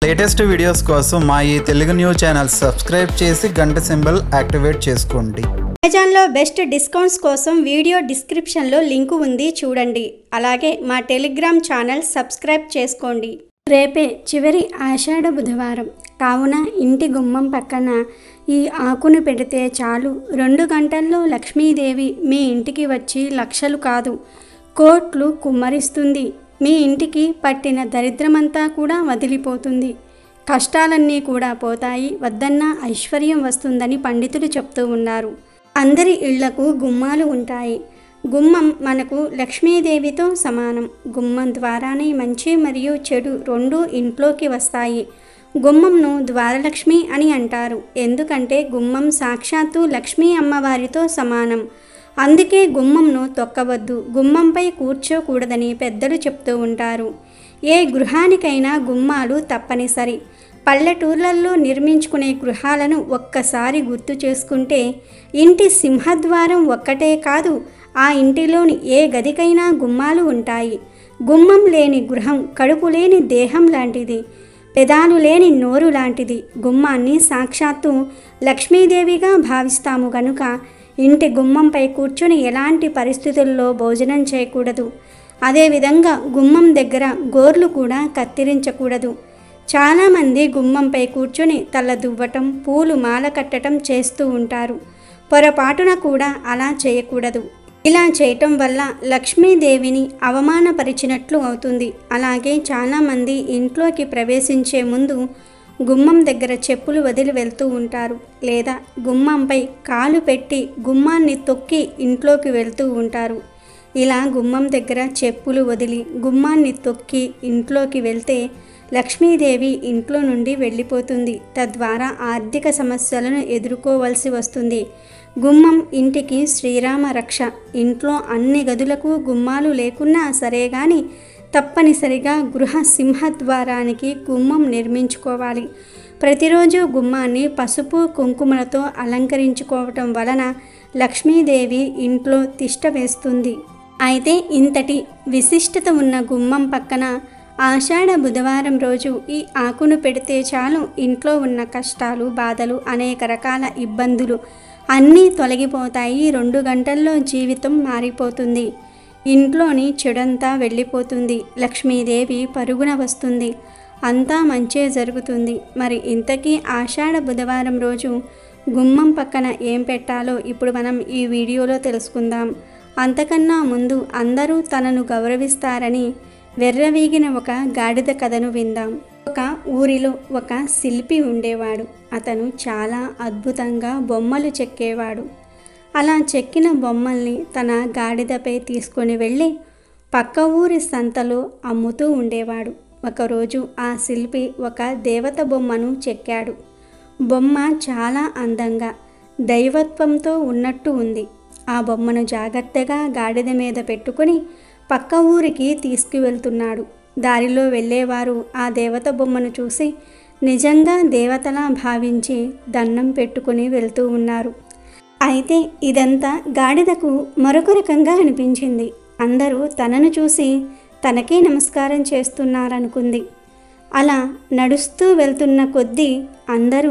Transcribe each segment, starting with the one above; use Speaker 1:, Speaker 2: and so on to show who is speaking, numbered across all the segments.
Speaker 1: latest videos కోసం మా ఈ తెలుగు న్యూస్ ఛానల్ సబ్స్క్రైబ్ చేసి గంట సింబల్ యాక్టివేట్ చేసుకోండి
Speaker 2: అమెజాన్లో బెస్ట్ డిస్కౌంట్స్ కోసం వీడియో డిస్క్రిప్షన్లో లింకు ఉంది చూడండి అలాగే మా టెలిగ్రామ్ ఛానల్ సబ్స్క్రైబ్ చేసుకోండి రేపే చివరి ఆషాఢ బుధవారం కావున ఇంటి గుమ్మం పక్కన ఈ ఆకును పెడితే చాలు రెండు గంటల్లో లక్ష్మీదేవి మీ ఇంటికి వచ్చి లక్షలు కాదు కోట్లు కుమ్మరిస్తుంది మీ ఇంటికి పట్టిన దరిద్రమంతా కూడా వదిలిపోతుంది కష్టాలన్నీ కూడా పోతాయి వద్దన్న ఐశ్వర్యం వస్తుందని పండితులు చెప్తూ ఉన్నారు అందరి ఇళ్లకు గుమ్మాలు ఉంటాయి గుమ్మం మనకు లక్ష్మీదేవితో సమానం గుమ్మం ద్వారానే మంచి మరియు చెడు రెండూ ఇంట్లోకి వస్తాయి గుమ్మంను ద్వారలక్ష్మి అని అంటారు ఎందుకంటే గుమ్మం సాక్షాత్తు లక్ష్మీ అమ్మవారితో సమానం అందుకే గుమ్మంను తొక్కవద్దు గుమ్మంపై కూర్చోకూడదని పెద్దలు చెప్తూ ఉంటారు ఏ గృహానికైనా గుమ్మాలు తప్పనిసరి పల్లెటూర్లలో నిర్మించుకునే గృహాలను ఒక్కసారి గుర్తు చేసుకుంటే ఇంటి సింహద్వారం ఒక్కటే కాదు ఆ ఇంటిలోని ఏ గదికైనా గుమ్మాలు ఉంటాయి గుమ్మం లేని గృహం కడుపు లేని దేహం లాంటిది పెదాలు లేని నోరు లాంటిది గుమ్మాన్ని సాక్షాత్తు లక్ష్మీదేవిగా భావిస్తాము గనుక ఇంటి గుమ్మంపై కూర్చొని ఎలాంటి పరిస్థితుల్లో భోజనం చేయకూడదు అదేవిధంగా గుమ్మం దగ్గర గోర్లు కూడా కత్తిరించకూడదు చాలామంది గుమ్మంపై కూర్చొని తల దువ్వటం పూలు మాల కట్టడం చేస్తూ ఉంటారు పొరపాటున కూడా అలా చేయకూడదు ఇలా చేయటం వల్ల లక్ష్మీదేవిని అవమానపరిచినట్లు అవుతుంది అలాగే చాలామంది ఇంట్లోకి ప్రవేశించే ముందు గుమ్మం దగ్గర చెప్పులు వదిలి వెళ్తూ ఉంటారు లేదా గుమ్మంపై కాలు పెట్టి గుమ్మాన్ని తొక్కి ఇంట్లోకి వెళ్తూ ఉంటారు ఇలా గుమ్మం దగ్గర చెప్పులు వదిలి గుమ్మాన్ని తొక్కి ఇంట్లోకి వెళ్తే లక్ష్మీదేవి ఇంట్లో నుండి వెళ్ళిపోతుంది తద్వారా ఆర్థిక సమస్యలను ఎదుర్కోవలసి వస్తుంది గుమ్మం ఇంటికి శ్రీరామ రక్ష ఇంట్లో అన్ని గదులకు గుమ్మాలు లేకున్నా సరే గాని తప్పనిసరిగా గృహ సింహద్వారానికి గుమ్మం నిర్మించుకోవాలి ప్రతిరోజు గుమ్మాన్ని పసుపు కుంకుమలతో అలంకరించుకోవటం వలన లక్ష్మీదేవి ఇంట్లో తిష్ట వేస్తుంది అయితే ఇంతటి విశిష్టత ఉన్న గుమ్మం పక్కన ఆషాఢ బుధవారం రోజు ఈ ఆకును పెడితే చాలు ఇంట్లో ఉన్న కష్టాలు బాధలు అనేక రకాల ఇబ్బందులు అన్నీ తొలగిపోతాయి రెండు గంటల్లో జీవితం మారిపోతుంది ఇంట్లోని చెడంతా వెళ్ళిపోతుంది లక్ష్మీదేవి పరుగున వస్తుంది అంతా మంచే జరుగుతుంది మరి ఇంతకీ ఆషాఢ బుధవారం రోజు గుమ్మం పక్కన ఏం పెట్టాలో ఇప్పుడు మనం ఈ వీడియోలో తెలుసుకుందాం అంతకన్నా ముందు అందరూ తనను గౌరవిస్తారని వెర్రవీగిన ఒక గాడిద కథను విందాం ఒక ఊరిలో ఒక శిల్పి ఉండేవాడు అతను చాలా అద్భుతంగా బొమ్మలు చెక్కేవాడు అలా చెక్కిన బొమ్మల్ని తన గాడిదపై తీసుకొని వెళ్ళి పక్క ఊరి సంతలో అమ్ముతూ ఉండేవాడు ఒకరోజు ఆ శిల్పి ఒక దేవత బొమ్మను చెక్కాడు బొమ్మ చాలా అందంగా దైవత్వంతో ఉన్నట్టు ఉంది ఆ బొమ్మను జాగ్రత్తగా గాడిద మీద పెట్టుకుని పక్క ఊరికి తీసుకువెళ్తున్నాడు దారిలో వెళ్ళేవారు ఆ దేవత బొమ్మను చూసి నిజంగా దేవతలా భావించి దండం పెట్టుకుని వెళ్తూ ఉన్నారు అయితే ఇదంతా గాడిదకు మరొక రకంగా అనిపించింది అందరూ తనను చూసి తనకే నమస్కారం చేస్తున్నారనుకుంది అలా నడుస్తూ వెళ్తున్న కొద్దీ అందరూ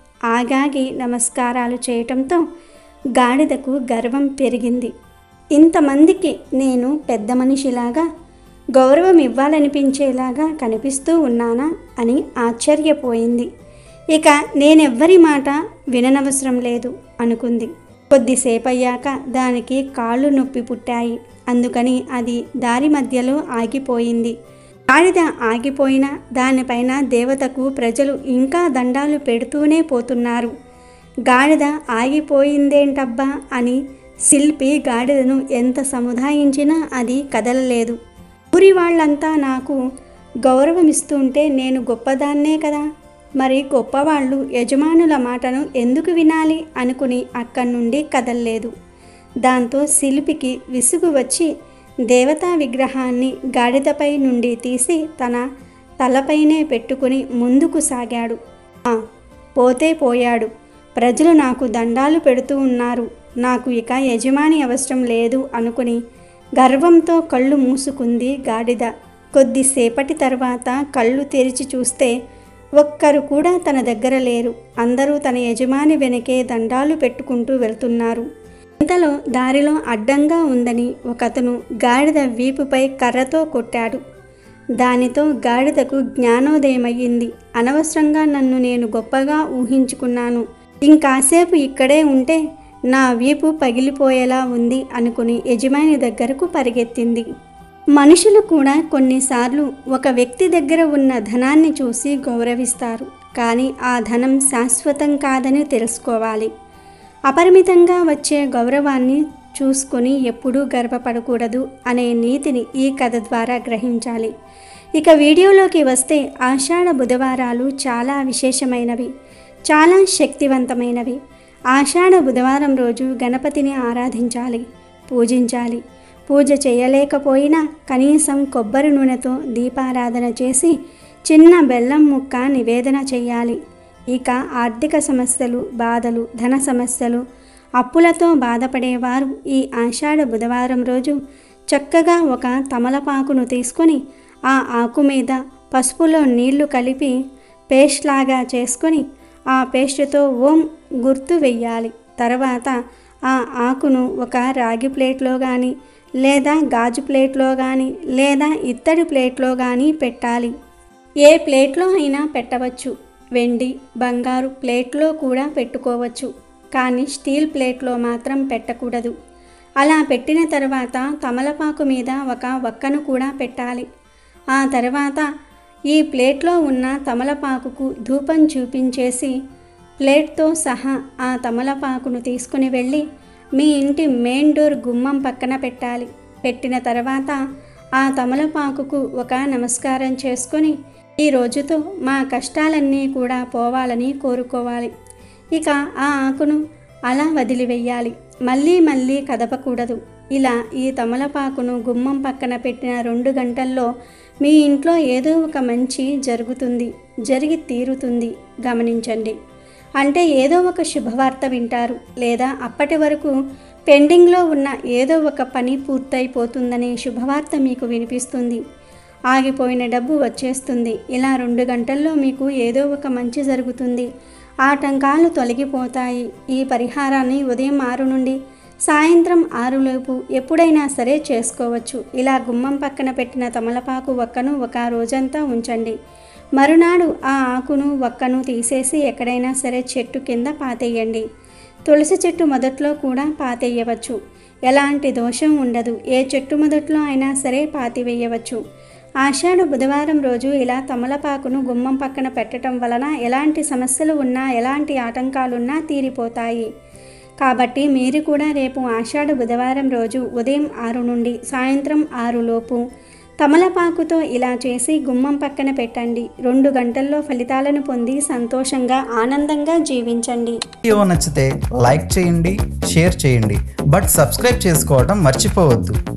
Speaker 2: ఆగాగి నమస్కారాలు చేయటంతో గాడిదకు గర్వం పెరిగింది ఇంతమందికి నేను పెద్ద మనిషిలాగా గౌరవం ఇవ్వాలనిపించేలాగా కనిపిస్తూ ఉన్నానా అని ఆశ్చర్యపోయింది ఇక నేనెవ్వరి మాట విననవసరం లేదు అనుకుంది కొద్దిసేపయ్యాక దానికి కాళ్ళు నొప్పి పుట్టాయి అందుకని అది దారి మధ్యలో ఆగిపోయింది గాడిద ఆగిపోయినా దానిపైన దేవతకు ప్రజలు ఇంకా దండాలు పెడుతూనే పోతున్నారు గాడిద ఆగిపోయిందేంటబ్బా అని శిల్పి గాడిదను ఎంత సముదాయించినా అది కదలలేదు ఊరి వాళ్ళంతా నాకు గౌరవమిస్తుంటే నేను గొప్పదాన్నే కదా మరి గొప్పవాళ్ళు యజమానుల మాటను ఎందుకు వినాలి అనుకుని అక్కడి నుండి కదల్లేదు దాంతో శిల్పికి విసుగు వచ్చి దేవతా విగ్రహాన్ని గాడిదపై నుండి తీసి తన తలపైనే పెట్టుకుని ముందుకు సాగాడు "ఆ, పోతే పోయాడు ప్రజలు నాకు దండాలు పెడుతూ ఉన్నారు నాకు ఇక యజమాని అవసరం లేదు అనుకుని గర్వంతో కళ్ళు మూసుకుంది గాడిద కొద్దిసేపటి తర్వాత కళ్ళు తెరిచి చూస్తే ఒక్కరు కూడా తన దగ్గర లేరు అందరూ తన యజమాని వెనకే దండాలు పెట్టుకుంటూ వెళ్తున్నారు ఇంతలో దారిలో అడ్డంగా ఉందని ఒకతను గాడిద వీపుపై కర్రతో కొట్టాడు దానితో గాడిదకు జ్ఞానోదయమయ్యింది అనవసరంగా నన్ను నేను గొప్పగా ఊహించుకున్నాను ఇంకాసేపు ఇక్కడే ఉంటే నా వీపు పగిలిపోయేలా ఉంది అనుకుని యజమాని దగ్గరకు పరిగెత్తింది మనుషులు కూడా కొన్నిసార్లు ఒక వ్యక్తి దగ్గర ఉన్న ధనాన్ని చూసి గౌరవిస్తారు కానీ ఆ ధనం శాశ్వతం కాదని తెలుసుకోవాలి అపరిమితంగా వచ్చే గౌరవాన్ని చూసుకొని ఎప్పుడూ గర్వపడకూడదు అనే నీతిని ఈ కథ ద్వారా గ్రహించాలి ఇక వీడియోలోకి వస్తే ఆషాఢ బుధవారాలు చాలా విశేషమైనవి చాలా శక్తివంతమైనవి ఆషాఢ బుధవారం రోజు గణపతిని ఆరాధించాలి పూజించాలి పూజ చేయలేకపోయినా కనీసం కొబ్బరి నూనెతో దీపారాధన చేసి చిన్న బెల్లం ముక్క నివేదన చేయాలి ఇక ఆర్థిక సమస్యలు బాధలు ధన సమస్యలు అప్పులతో బాధపడేవారు ఈ ఆషాఢ బుధవారం రోజు చక్కగా ఒక తమలపాకును తీసుకొని ఆ ఆకు మీద పసుపులో నీళ్లు కలిపి పేస్ట్ లాగా చేసుకొని ఆ పేస్ట్తో ఓం గుర్తు వెయ్యాలి తర్వాత ఆ ఆకును ఒక రాగి ప్లేట్లో కానీ లేదా గాజు ప్లేట్లో కానీ లేదా ఇత్తడి ప్లేట్లో కానీ పెట్టాలి ఏ ప్లేట్లో అయినా పెట్టవచ్చు వెండి బంగారు ప్లేట్లో కూడా పెట్టుకోవచ్చు కానీ స్టీల్ ప్లేట్లో మాత్రం పెట్టకూడదు అలా పెట్టిన తర్వాత తమలపాకు మీద ఒక వక్కను కూడా పెట్టాలి ఆ తర్వాత ఈ ప్లేట్లో ఉన్న తమలపాకుకు ధూపం చూపించేసి ప్లేట్తో సహా ఆ తమలపాకును తీసుకుని వెళ్ళి మీ ఇంటి మెయిన్ డోర్ గుమ్మం పక్కన పెట్టాలి పెట్టిన తర్వాత ఆ తమలపాకుకు ఒక నమస్కారం చేసుకొని ఈ రోజుతో మా కష్టాలన్నీ కూడా పోవాలని కోరుకోవాలి ఇక ఆ ఆకును అలా వదిలివెయ్యాలి మళ్ళీ మళ్ళీ కదపకూడదు ఇలా ఈ తమలపాకును గుమ్మం పక్కన పెట్టిన రెండు గంటల్లో మీ ఇంట్లో ఏదో ఒక మంచి జరుగుతుంది జరిగి తీరుతుంది గమనించండి అంటే ఏదో ఒక శుభవార్త వింటారు లేదా అప్పటి వరకు పెండింగ్లో ఉన్న ఏదో ఒక పని పూర్తయిపోతుందనే శుభవార్త మీకు వినిపిస్తుంది ఆగిపోయిన డబ్బు వచ్చేస్తుంది ఇలా రెండు గంటల్లో మీకు ఏదో ఒక మంచి జరుగుతుంది ఆటంకాలు తొలగిపోతాయి ఈ పరిహారాన్ని ఉదయం ఆరు నుండి సాయంత్రం ఆరులోపు ఎప్పుడైనా సరే చేసుకోవచ్చు ఇలా గుమ్మం పక్కన పెట్టిన తమలపాకు ఒక్కను ఒక రోజంతా ఉంచండి మరునాడు ఆ ఆకును ఒక్కను తీసేసి ఎక్కడైనా సరే చెట్టు కింద పాతేయండి తులసి చెట్టు మొదట్లో కూడా పాతేయవచ్చు ఎలాంటి దోషం ఉండదు ఏ చెట్టు మొదట్లో అయినా సరే పాతివేయవచ్చు ఆషాఢ బుధవారం రోజు ఇలా తమలపాకును గుమ్మం పక్కన పెట్టడం వలన ఎలాంటి సమస్యలు ఉన్నా ఎలాంటి ఆటంకాలున్నా తీరిపోతాయి కాబట్టి మీరు కూడా రేపు ఆషాఢ బుధవారం రోజు ఉదయం ఆరు నుండి సాయంత్రం ఆరు లోపు తమలపాకుతో ఇలా చేసి గుమ్మం పక్కన పెట్టండి రెండు గంటల్లో ఫలితాలను పొంది సంతోషంగా ఆనందంగా జీవించండి
Speaker 1: వీడియో నచ్చితే లైక్ చేయండి షేర్ చేయండి బట్ సబ్స్క్రైబ్ చేసుకోవడం మర్చిపోవద్దు